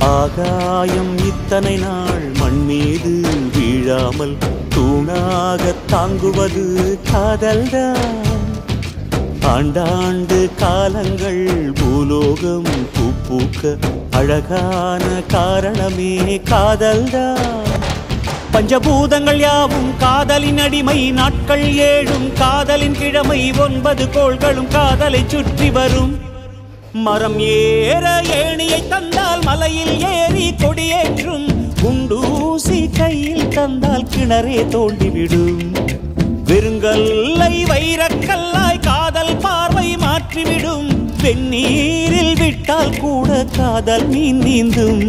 ஆகாயம் இத்தனை நாள் மண் மீது வீழாமல் தூணாக தாங்குவது காதல்தான் ஆண்டாண்டு காலங்கள் பூலோகம் பூப்பூக்க அழகான காரணமே காதல்தான் பஞ்சபூதங்கள் யாவும் காதலின் அடிமை நாட்கள் ஏழும் காதலின் கிழமை ஒன்பது கோள்களும் காதலை சுற்றி வரும் மரம் ஏற ஏணியை தந்தால் மலையில் ஏறி கொடியேற்றும் குண்டூசி கையில் தந்தால் கிணறே தோண்டிவிடும் வெறுங்கல்லை வைரக்கல்லாய் காதல் பார்வை மாற்றிவிடும் வெந்நீரில் விட்டால் கூட காதல் மீன் நீந்தும்